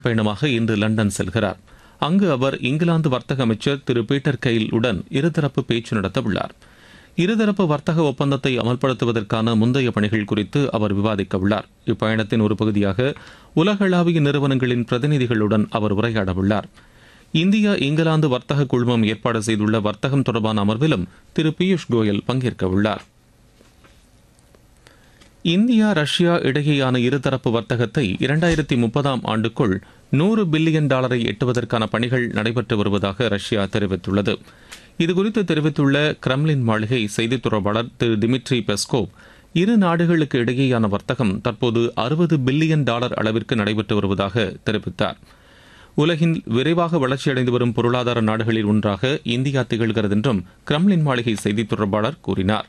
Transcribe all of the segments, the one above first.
பயணமாக இன்று லண்டன் செல்கிறார் அங்கு அவர் இங்கிலாந்து வர்த்தக அமைச்சர் திரு பீட்டர் கெயில் உடன் இருதரப்பு பேச்சு நடத்த உள்ளார் இருதரப்பு வர்த்தக ஒப்பந்தத்தை அமல்படுத்துவதற்கான முந்தைய பணிகள் குறித்து அவர் விவாதிக்க உள்ளார் இப்பயணத்தின் ஒரு பகுதியாக உலகளாவிய நிறுவனங்களின் பிரதிநிதிகளுடன் அவர் உரையாட உள்ளார் இந்தியா இங்கிலாந்து வர்த்தக குழுமம் ஏற்பாடு செய்துள்ள வர்த்தகம் தொடர்பான அமர்விலும் திரு பியூஷ் கோயல் பங்கேற்க உள்ளார் இந்தியா ரஷ்யா இடையேயான இருதரப்பு வர்த்தகத்தை இரண்டாயிரத்தி முப்பதாம் ஆண்டுக்குள் நூறு பில்லியன் டாலரை எட்டுவதற்கான பணிகள் நடைபெற்று வருவதாக ரஷ்யா தெரிவித்துள்ளது இதுகுறித்து தெரிவித்துள்ள கிரெம்லின் மாளிகை செய்தித் தொடர்பாளர் திரு டிமிட்ரி பெஸ்கோவ் இரு நாடுகளுக்கு இடையேயான வர்த்தகம் தற்போது அறுபது பில்லியன் டாலர் அளவிற்கு நடைபெற்று வருவதாக தெரிவித்தார் உலகின் விரைவாக வளர்ச்சியடைந்து வரும் பொருளாதார நாடுகளில் ஒன்றாக இந்தியா திகழ்கிறது என்றும் கிரெம்லின் மாளிகை செய்தித் தொடர்பாளர் கூறினார்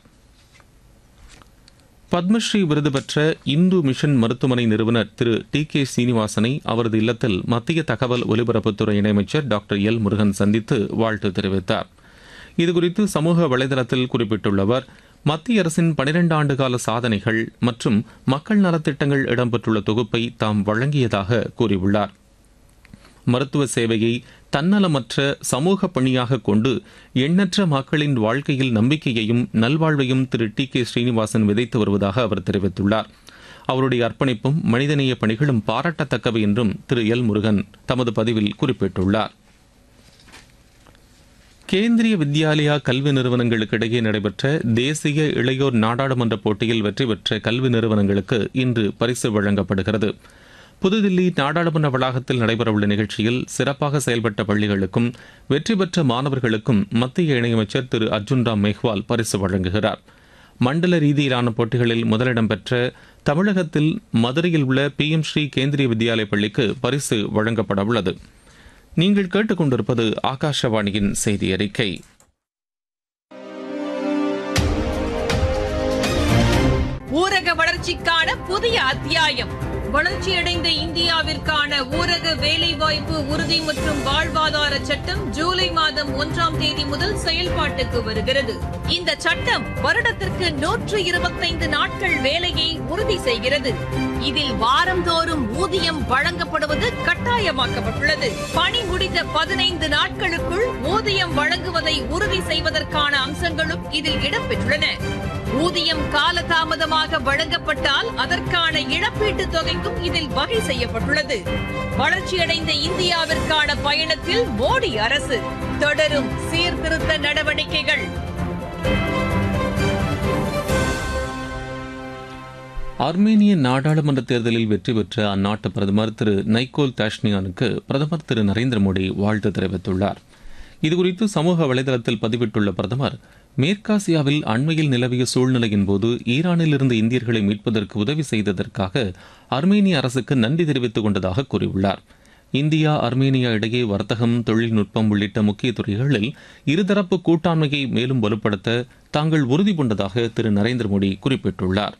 பத்மஸ்ரீ விருது பெற்ற இந்து மிஷன் மருத்துவமனை நிறுவனர் திரு டி கே சீனிவாசனை அவரது இல்லத்தில் மத்திய தகவல் ஒலிபரப்புத்துறை இணையமைச்சர் டாக்டர் எல் முருகன் சந்தித்து வாழ்த்து தெரிவித்தார் இதுகுறித்து சமூக வலைதளத்தில் குறிப்பிட்டுள்ள அவர் மத்திய அரசின் பனிரெண்டு ஆண்டு கால சாதனைகள் மற்றும் மக்கள் நலத்திட்டங்கள் இடம்பெற்றுள்ள தொகுப்பை தாம் வழங்கியதாக கூறியுள்ளார் மருத்துவ சேவையை தன்னலமற்ற சமூக பணியாக கொண்டு எண்ணற்ற மக்களின் வாழ்க்கையில் நம்பிக்கையையும் நல்வாழ்வையும் திரு டி கே ஸ்ரீனிவாசன் விதைத்து வருவதாக அவர் தெரிவித்துள்ளார் அவருடைய அர்ப்பணிப்பும் மனிதநேய பணிகளும் பாராட்டத்தக்கவை என்றும் திரு எல் முருகன் தமது பதிவில் குறிப்பிட்டுள்ளார் கேந்திரிய வித்யாலயா கல்வி நிறுவனங்களுக்கு இடையே நடைபெற்ற தேசிய இளையோர் நாடாளுமன்ற போட்டியில் வெற்றி பெற்ற கல்வி நிறுவனங்களுக்கு இன்று பரிசு வழங்கப்படுகிறது புதுதில்லி நாடாளுமன்ற வளாகத்தில் நடைபெறவுள்ள நிகழ்ச்சியில் சிறப்பாக செயல்பட்ட பள்ளிகளுக்கும் வெற்றி பெற்ற மாணவர்களுக்கும் மத்திய இணையமைச்சர் திரு அர்ஜுன் ராம் மேஹ்வால் பரிசு வழங்குகிறார் மண்டல ரீதியிலான போட்டிகளில் முதலிடம் பெற்ற தமிழகத்தில் மதுரையில் உள்ள பி எம் ஸ்ரீ கேந்திரிய வித்யாலய பள்ளிக்கு பரிசு வழங்கப்பட உள்ளது நீங்கள் கேட்டுக்கொண்டிருப்பது ஆகாஷவாணியின் செய்தி அறிக்கை ஊரக வளர்ச்சிக்கான புதிய அத்தியாயம் வளர்ச்சியடைந்த இந்தியாவிற்கான ஊரக வேலைவாய்ப்பு உறுதி மற்றும் வாழ்வாதார சட்டம் ஜூலை மாதம் ஒன்றாம் தேதி முதல் செயல்பாட்டுக்கு வருகிறது இந்த சட்டம் வருடத்திற்கு நூற்று இருபத்தைந்து நாட்கள் வேலையை உறுதி செய்கிறது இதில் வாரந்தோறும் ஊதியம் வழங்கப்படுவது கட்டாயமாக்கப்பட்டுள்ளது பணி முடிந்த பதினைந்து நாட்களுக்குள் ஊதியம் வழங்குவதை உறுதி செய்வதற்கான அம்சங்களும் இதில் இடம்பெற்றுள்ளன ஊதியம் காலதாமதமாக வழங்கப்பட்டால் அதற்கான இழப்பீட்டுத் தொகைக்கும் இதில் வகை செய்யப்பட்டுள்ளது வளர்ச்சியடைந்த இந்தியாவிற்கான பயணத்தில் மோடி அரசு தொடரும் சீர்திருத்த நடவடிக்கைகள் ஆர்மேனிய நாடாளுமன்ற தேர்தலில் வெற்றி பெற்ற அந்நாட்டு பிரதமர் திரு நைக்கோல் தாஷ்னியானுக்கு பிரதமர் திரு நரேந்திர மோடி வாழ்த்து தெரிவித்துள்ளார் இதுகுறித்து சமூக வலைதளத்தில் பதிவிட்டுள்ள பிரதமர் மேற்காசியாவில் அண்மையில் நிலவிய சூழ்நிலையின் போது ஈரானிலிருந்து இந்தியர்களை மீட்பதற்கு உதவி செய்ததற்காக அர்மேனிய அரசுக்கு நன்றி தெரிவித்துக் கொண்டதாக கூறியுள்ளார் இந்தியா அர்மேனியா இடையே வர்த்தகம் தொழில்நுட்பம் உள்ளிட்ட முக்கிய துறைகளில் இருதரப்பு கூட்டாண்மையை மேலும் வலுப்படுத்த தாங்கள் உறுதி பூண்டதாக திரு நரேந்திர மோடி குறிப்பிட்டுள்ளார்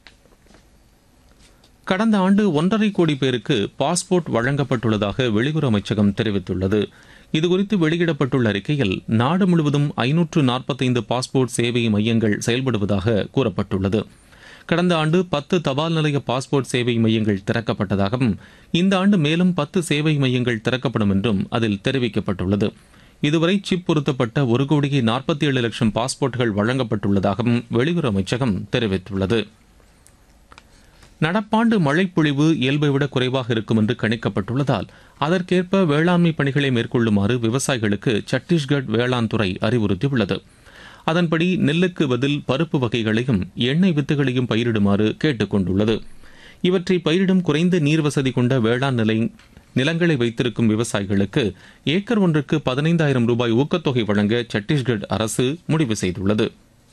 கடந்த ஆண்டு ஒன்றரை கோடி பேருக்கு பாஸ்போர்ட் வழங்கப்பட்டுள்ளதாக வெளியுறவு அமைச்சகம் தெரிவித்துள்ளது இதுகுறித்து வெளியிடப்பட்டுள்ள அறிக்கையில் நாடு முழுவதும் ஐநூற்று நாற்பத்தைந்து பாஸ்போர்ட் சேவை மையங்கள் செயல்படுவதாக கூறப்பட்டுள்ளது கடந்த ஆண்டு பத்து தபால் நிலைய பாஸ்போர்ட் சேவை மையங்கள் திறக்கப்பட்டதாகவும் இந்த ஆண்டு மேலும் பத்து சேவை மையங்கள் திறக்கப்படும் என்றும் அதில் தெரிவிக்கப்பட்டுள்ளது இதுவரை சிப் பொருத்தப்பட்ட ஒரு கோடியே நாற்பத்தி ஏழு லட்சம் பாஸ்போர்ட்டுகள் வழங்கப்பட்டுள்ளதாகவும் வெளியுறவு அமைச்சகம் தெரிவித்துள்ளது நடப்பாண்டு மழைப்பொழிவு இயல்பை விட குறைவாக இருக்கும் என்று கணிக்கப்பட்டுள்ளதால் அதற்கேற்ப வேளாண்மை பணிகளை மேற்கொள்ளுமாறு விவசாயிகளுக்கு சத்தீஸ்கட் வேளாண் துறை அறிவுறுத்தியுள்ளது அதன்படி நெல்லுக்கு பதில் பருப்பு வகைகளையும் எண்ணெய் வித்துகளையும் பயிரிடுமாறு கேட்டுக் கொண்டுள்ளது இவற்றை பயிரிடும் குறைந்த நீர் வசதி கொண்ட வேளாண் நிலை நிலங்களை வைத்திருக்கும் விவசாயிகளுக்கு ஏக்கர் ஒன்றுக்கு பதினைந்தாயிரம் ரூபாய் ஊக்கத்தொகை வழங்க சத்தீஸ்கட் அரசு முடிவு செய்துள்ளது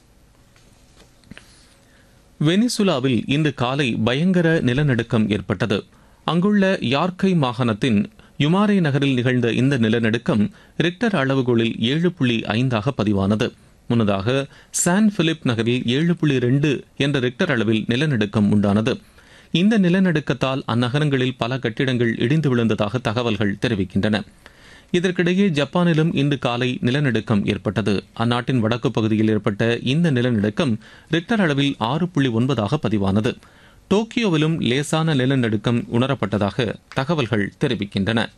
வெனிசுலாவில் இன்று காலை பயங்கர நிலநடுக்கம் ஏற்பட்டது அங்குள்ள யார்கை மாகாணத்தின் யுமாரே நகரில் நிகழ்ந்த இந்த நிலநடுக்கம் ரிக்டர் அளவுகோலில் ஏழு புள்ளி ஐந்தாக பதிவானது முன்னதாக சான் பிலிப் நகரில் ஏழு புள்ளி ரெண்டு என்ற ரிக்டர் அளவில் நிலநடுக்கம் உண்டானது இந்த நிலநடுக்கத்தால் அந்நகரங்களில் பல கட்டிடங்கள் இடிந்து விழுந்ததாக தகவல்கள் தெரிவிக்கின்றன இதற்கிடையே ஜப்பானிலும் இன்று காலை நிலநடுக்கம் ஏற்பட்டது அந்நாட்டின் வடக்கு பகுதியில் ஏற்பட்ட இந்த நிலநடுக்கம் ரிக்டர் அளவில் ஆறு புள்ளி ஒன்பதாக பதிவானது டோக்கியோவிலும் லேசான நிலநடுக்கம் உணரப்பட்டதாக தகவல்கள் தெரிவிக்கின்றன